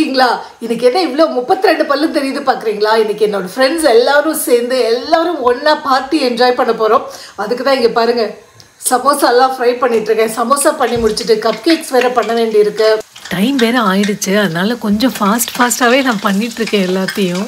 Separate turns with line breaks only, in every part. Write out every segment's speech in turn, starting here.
இருக்கீங்களா இன்னைக்கு என்ன இவ்வளோ முப்பத்தி ரெண்டு பல்லு தெரியுது பார்க்குறீங்களா இன்னைக்கு என்னோட ஃப்ரெண்ட்ஸ் எல்லாரும் சேர்ந்து எல்லாரும் ஒன்றா பார்ட்டி என்ஜாய் பண்ண போகிறோம் அதுக்கு தான் இங்கே பாருங்கள் சமோசாலாம் ஃப்ரை பண்ணிட்டு இருக்கேன் சமோசா பண்ணி முடிச்சுட்டு கப் கேக்ஸ் வேற பண்ண வேண்டியிருக்கு
டைம் வேற ஆயிடுச்சு அதனால கொஞ்சம் ஃபாஸ்ட் ஃபாஸ்ட்டாகவே நான் பண்ணிட்டு இருக்கேன் எல்லாத்தையும்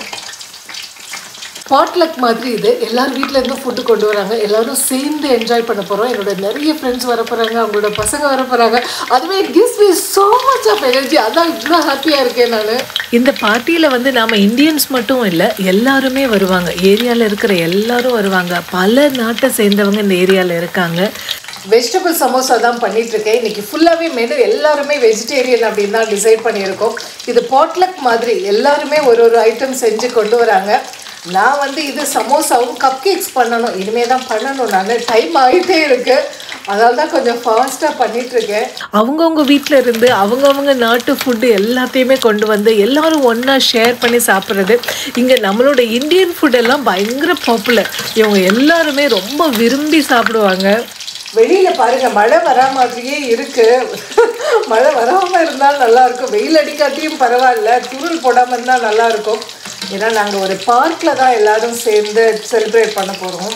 பாட்லக் மாதிரி இது எல்லாரும் வீட்ல இருந்து ஃபுட்டு கொண்டு வராங்க எல்லாரும் சேர்ந்து என்ஜாய் பண்ண போகிறோம் என்னோட நிறைய ஃப்ரெண்ட்ஸ் வர போகிறாங்க அவங்களோட பசங்க வர போகிறாங்க அதுவே gives me so much of energy அதான் இவ்வளோ ஹாப்பியாக இருக்கேன் நான்
இந்த பார்ட்டியில் வந்து நாம இந்தியன்ஸ் மட்டும் இல்லை எல்லாருமே வருவாங்க ஏரியாவில் இருக்கிற எல்லாரும் வருவாங்க பல நாட்டை சேர்ந்தவங்க இந்த ஏரியாவில் இருக்காங்க
வெஜிடபிள் சமோசா தான் பண்ணிட்டு இருக்கேன் இன்னைக்கு ஃபுல்லாகவே மெனு எல்லாருமே வெஜிடேரியன் அப்படின்னு தான் டிசைட் பண்ணியிருக்கோம் இது பாட்லக் மாதிரி எல்லாருமே ஒரு ஒரு ஐட்டம் செஞ்சு கொண்டு வராங்க நான் வந்து இது சமோசாவும் கப் கேக்ஸ் பண்ணணும் இனிமே தான் பண்ணணும் நான் டைம் ஆகிட்டே இருக்கு அதனால தான் கொஞ்சம் ஃபாஸ்ட்டாக பண்ணிட்டு இருக்கேன்
அவங்கவுங்க வீட்டில் இருந்து அவங்கவுங்க நாட்டு ஃபுட்டு எல்லாத்தையுமே கொண்டு வந்து எல்லாரும் ஒன்றா ஷேர் பண்ணி சாப்பிட்றது இங்கே நம்மளோட இந்தியன் ஃபுட் எல்லாம் பயங்கர பாப்புலர் இவங்க எல்லாருமே ரொம்ப விரும்பி சாப்பிடுவாங்க
வெளியில பாருங்க மழை வரா மாதிரியே இருக்கு மழை வராம இருந்தால் நல்லா இருக்கும் வெயில் அடிக்காட்டியும் பரவாயில்ல துருள் போடாம இருந்தா நல்லா இருக்கும் ஏன்னா நாங்க ஒரு பார்க்ல தான் எல்லாரும் சேர்ந்து செலிப்ரேட் பண்ண போறோம்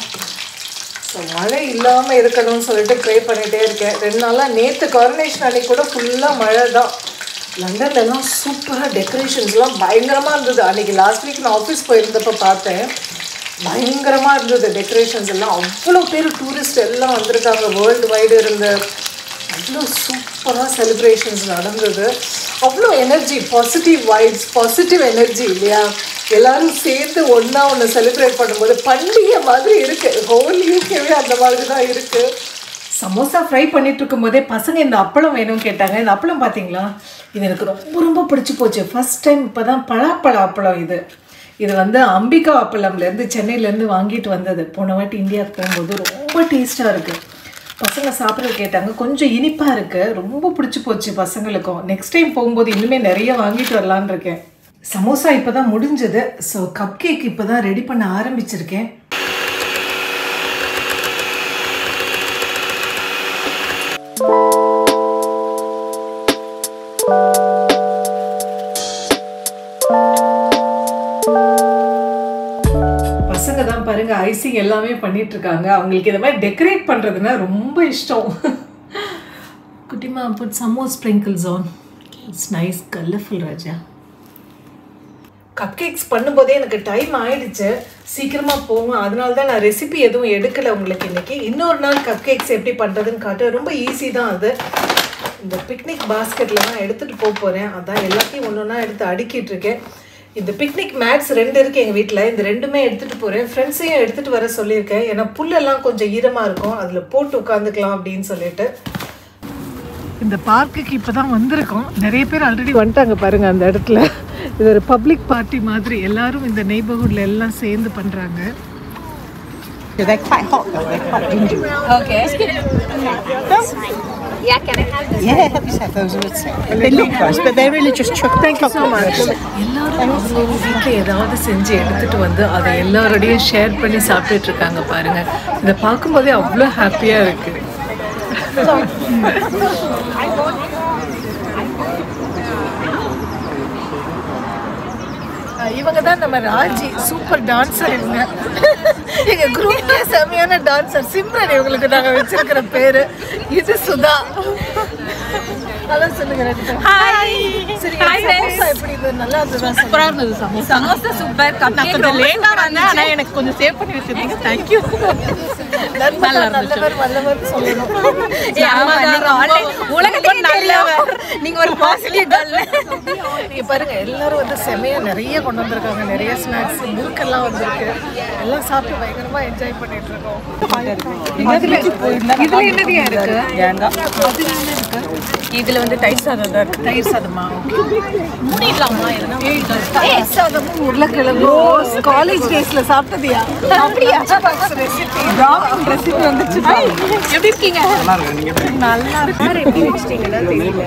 ஸோ மழை இல்லாமல் இருக்கணும்னு சொல்லிட்டு ப்ரே பண்ணிகிட்டே இருக்கேன் ரெண்டு நாளாக நேற்று காரனேஷன் அன்னைக்கு கூட ஃபுல்லாக மழை தான் லண்டன்லலாம் சூப்பராக டெக்கரேஷன்ஸ்லாம் பயங்கரமாக இருந்தது அன்றைக்கி லாஸ்ட் வீக் நான் ஆஃபீஸ் போயிருந்தப்போ பார்த்தேன் பயங்கரமாக இருந்தது டெக்கரேஷன்ஸ் எல்லாம் அவ்வளோ பேர் டூரிஸ்ட் எல்லாம் வந்திருக்காங்க வேர்ல்டு வைடு இருந்த அவ்வளோ சூப்பராக செலிப்ரேஷன்ஸ் நடந்தது அவ்வளோ energy positive vibes positive energy இல்லையா எல்லாரும் சேர்ந்து ஒன்றா ஒன்று செலிப்ரேட் பண்ணும்போது பண்டிகை மாதிரி இருக்குது ஹோல் யூகேவே அந்த மாதிரி தான் இருக்குது சமோசா ஃப்ரை பண்ணிட்டு இருக்கும்போதே பசங்க இந்த அப்பளம் வேணும்னு கேட்டாங்க இந்த அப்பளம் பார்த்தீங்களா இது எனக்கு ரொம்ப ரொம்ப பிடிச்சி போச்சு ஃபர்ஸ்ட் டைம் இப்போ தான் பலாப்பழ அப்பளம் இது இது வந்து அம்பிகா அப்பளம்லேருந்து சென்னையிலேருந்து வாங்கிட்டு வந்தது போன வாட்டி இந்தியாவுக்கு போகும்போது ரொம்ப டேஸ்ட்டாக இருக்குது பசங்க சாப்பிட கேட்டாங்க கொஞ்சம் இனிப்பாக இருக்குது ரொம்ப பிடிச்சி போச்சு பசங்களுக்கும் நெக்ஸ்ட் டைம் போகும்போது இன்னுமே நிறைய வாங்கிட்டு வரலான்னு இருக்கேன் சமோசா இப்போ தான் முடிஞ்சது ஸோ கப் கேக் இப்போ தான் ரெடி பண்ண ஆரம்பிச்சிருக்கேன் பசங்க தான் பாருங்க ஐசிங் எல்லாமே பண்ணிட்டு இருக்காங்க அவங்களுக்கு இந்த மாதிரி டெக்கரேட் பண்றதுன்னா ரொம்ப இஷ்டம் குட்டிமா put some more sprinkles on it's nice colourful ராஜா கப் கேக்ஸ் பண்ணும்போதே எனக்கு டைம் ஆயிடுச்சு சீக்கிரமா போகும் அதனால தான் நான் ரெசிபி எதுவும் எடுக்கல உங்களுக்கு இன்னைக்கு இன்னொரு நாள் கப் கேக்ஸ் எப்படி பண்றதுன்னு காட்ட ரொம்ப ஈஸி தான் அது இந்த பிக்னிக் பாஸ்கெட்ல தான் எடுத்துட்டு போக போறேன் அதான் எல்லாத்தையும் ஒன்று ஒன்றா எடுத்து அடுக்கிட்டு இருக்கேன் இந்த பிக்னிக் மேட்ஸ் ரெண்டு இருக்கு எங்கள் வீட்டில் இந்த ரெண்டுமே எடுத்துகிட்டு போகிறேன் ஃப்ரெண்ட்ஸையும் எடுத்துகிட்டு வர சொல்லியிருக்கேன் ஏன்னா புல்லெல்லாம் கொஞ்சம் ஈரமாக இருக்கும் அதில் போட்டு உட்காந்துக்கலாம் அப்படின்னு சொல்லிட்டு இந்த பார்க்குக்கு இப்போ தான் வந்திருக்கோம் நிறைய பேர் ஆல்ரெடி வந்துட்டாங்க பாருங்க அந்த இடத்துல இது ஒரு பப்ளிக் பார்ட்டி மாதிரி எல்லாரும் இந்த நெய்பர்ஹுட்ல எல்லாம் சேர்ந்து பண்ணுறாங்க
They're quite hot though, they're quite windy.
Okay. Yeah, can I have this?
Yeah, have you have those? They look nice, but they're really just chocolate. Thank you so much.
எல்லாரும் அவங்கவுங்க வீட்டில் ஏதாவது செஞ்சு எடுத்துட்டு வந்து அதை எல்லாரோடையும் ஷேர் பண்ணி சாப்பிட்டுட்டு இருக்காங்க பாருங்க இதை பார்க்கும்போதே அவ்வளோ ஹாப்பியாக இருக்கு இவங்க தான் நம்ம ராஜி சூப்பர் டான்சர் இவங்க எங்க குரூப்ல செமையான டான்சர் சிம்ரன் இவங்களுக்கு நாங்க வச்சிருக்கிற பேரு இது சுதா நல்லா சொல்லுங்க ரெண்டு பேரும்.
Hi.
சரி
Hi,
சமோசா எப்படி இருந்தது நல்லா இருந்ததா
சூப்பரா இருந்தது samosa samosa super cupcake ரொம்ப லேட்டா வந்தேன் ஆனா எனக்கு கொஞ்சம் சேவ் பண்ணி வச்சிருக்கீங்க தேங்க் யூ நல்லா இருந்துச்சு
நல்லவர் வல்லவர் சொல்லணும்
ஆமா நீங்க ஆல்ரெடி உலகத்துக்கு நல்லவர் நீங்க ஒரு பாசிட்டிவ் கேர்ள்
இங்க பாருங்க எல்லாரும் வந்து செமையா நிறைய கொண்டு வந்திருக்காங்க நிறைய ஸ்நாக்ஸ் முறுக்கெல்லாம் வந்திருக்கு எல்லாம் சாப்பிட்டு பயங்கரமா என்ஜாய் பண்ணிட்டு இருக்கோம் இதுல என்னடியா இருக்கு
இதுல வந்து தயிர் சாதம் தான் இருக்கு
தயிர் சாதமா
மூடிடலாமா எதுனா
தயிர் சாதமும் உருளைக்கிழங்கு காலேஜ் டேஸ்ல சாப்பிட்டதியா அப்படியா ரெசிபி ரெசிபி வந்துச்சு
எப்படி இருக்கீங்க
நல்லா இருக்கு எப்படி வச்சிட்டீங்கன்னா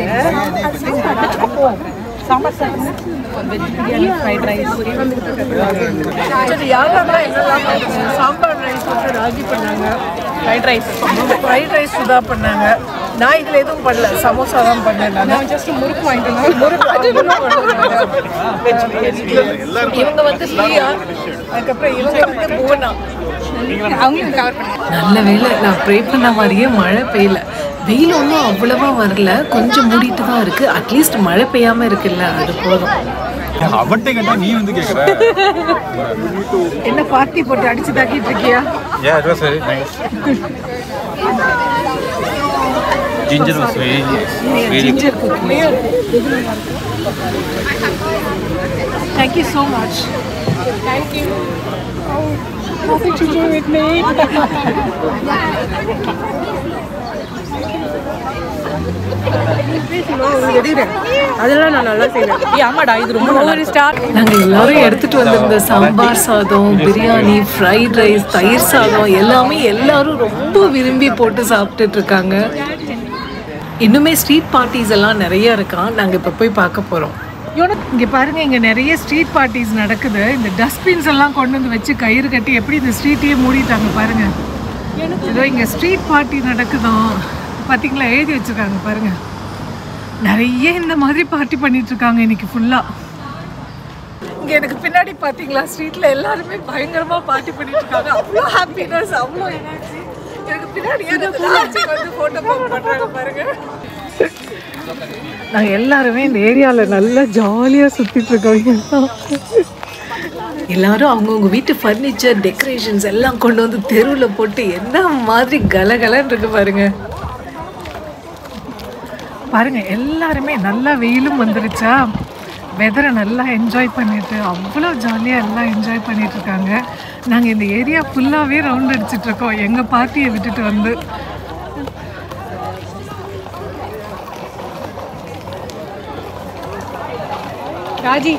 சாம்பார் சாதம் வெஜ் பிரியாணி ஃப்ரைட் ரைஸ்
சரி யாரெல்லாம் என்னெல்லாம் பண்ணாங்க சாம்பார் ரைஸ் வந்து ராகி பண்ணாங்க
fried rice
fried rice Sudha பண்ணாங்க
நான் இதில் எதுவும் பண்ணல சமோசா தான் பண்ணேன் நான் ஜஸ்ட் முறுக்கு வாங்கிட்டு முறுக்கு அது இவங்க வந்து பிரியா அதுக்கப்புறம் இவங்க வந்து புவனா
அவங்களும் கவர் பண்ணுங்க
நல்ல வேளை நான் ப்ரே பண்ண மாதிரியே மழை பெய்யல வெயில் ஒன்றும் அவ்வளவா வரல கொஞ்சம் மூடிட்டு தான் இருக்கு அட்லீஸ்ட் மழை பெய்யாம இருக்குல்ல அது போதும்
அவன்கிட்ட கேட்டா நீ வந்து கேக்குற
என்ன பார்ட்டி போட்டு அடிச்சு தாக்கிட்டு இருக்கியா
Yeah, it was very nice. Ginger was very, very
ginger cookies. Thank you so much.
Nothing to do with me. அதெல்லாம் நான் நல்லா செய்வேன் ஆமாடா இது ரொம்ப ஒரு ஸ்டார்
நாங்க எல்லாரும் எடுத்துட்டு வந்திருந்த சாம்பார் சாதம் பிரியாணி ஃப்ரைட் ரைஸ் தயிர் சாதம் எல்லாமே எல்லாரும் ரொம்ப விரும்பி போட்டு சாப்பிட்டுட்டு இருக்காங்க இன்னுமே ஸ்ட்ரீட் பார்ட்டிஸ் எல்லாம் நிறைய இருக்கான் நாங்க இப்ப போய் பார்க்க போறோம் இங்க பாருங்க இங்க நிறைய ஸ்ட்ரீட் பார்ட்டிஸ் நடக்குது இந்த டஸ்ட்பின்ஸ் எல்லாம் கொண்டு வந்து வச்சு கயிறு கட்டி எப்படி இந்த ஸ்ட்ரீட்டையே மூடிட்டாங்க பாருங்க ஏதோ இங்க ஸ்ட்ரீட் பார்ட்டி நடக்குதாம் பாத்தீங்களா எழுதி வச்சிருக்காங்க பாருங்க நிறைய இந்த மாதிரி பார்ட்டி பண்ணிட்டு இருக்காங்க இன்னைக்கு ஃபுல்லா இங்க எனக்கு பின்னாடி பாத்தீங்களா ஸ்ட்ரீட்ல எல்லாருமே பயங்கரமா பார்ட்டி பண்ணிட்டு இருக்காங்க அவ்வளோ ஹாப்பினஸ் அவ்வளோ எனர்ஜி எனக்கு பின்னாடி வந்து போட்டோ பண்றாங்க பாருங்க நாங்க எல்லாருமே இந்த ஏரியால நல்லா ஜாலியா சுத்திட்டு இருக்கோம் எல்லாரும் அவங்கவுங்க வீட்டு ஃபர்னிச்சர் டெக்கரேஷன்ஸ் எல்லாம் கொண்டு வந்து தெருவில் போட்டு என்ன மாதிரி கலகலன்னு இருக்கு பாருங்க பாருங்க எல்லாருமே நல்லா வெயிலும் வந்துருச்சா வெதரை நல்லா என்ஜாய் பண்ணிட்டு அவ்வளோ ஜாலியாக எல்லாம் என்ஜாய் பண்ணிட்டு இருக்காங்க நாங்கள் இந்த ஏரியா ஃபுல்லாகவே ரவுண்ட் அடிச்சிட்டு இருக்கோம் எங்கள் பார்ட்டியை விட்டுட்டு வந்து
ராஜி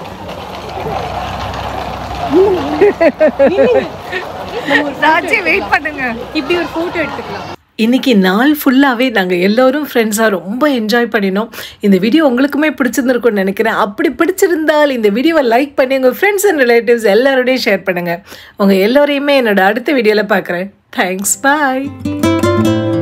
ராஜி வெயிட் பண்ணுங்க
இப்படி ஒரு போட்டோ எடுத்துக்கலாம்
இன்னைக்கு நாள் ஃபுல்லாகவே நாங்கள் எல்லோரும் ஃப்ரெண்ட்ஸாக ரொம்ப என்ஜாய் பண்ணினோம் இந்த வீடியோ உங்களுக்குமே பிடிச்சிருந்துருக்கும்னு நினைக்கிறேன் அப்படி பிடிச்சிருந்தால் இந்த வீடியோவை லைக் பண்ணி உங்கள் ஃப்ரெண்ட்ஸ் அண்ட் ரிலேட்டிவ்ஸ் எல்லாரோடையும் ஷேர் பண்ணுங்கள் உங்கள் எல்லோரையுமே என்னோட அடுத்த வீடியோவில் பார்க்குறேன் தேங்க்ஸ் பாய்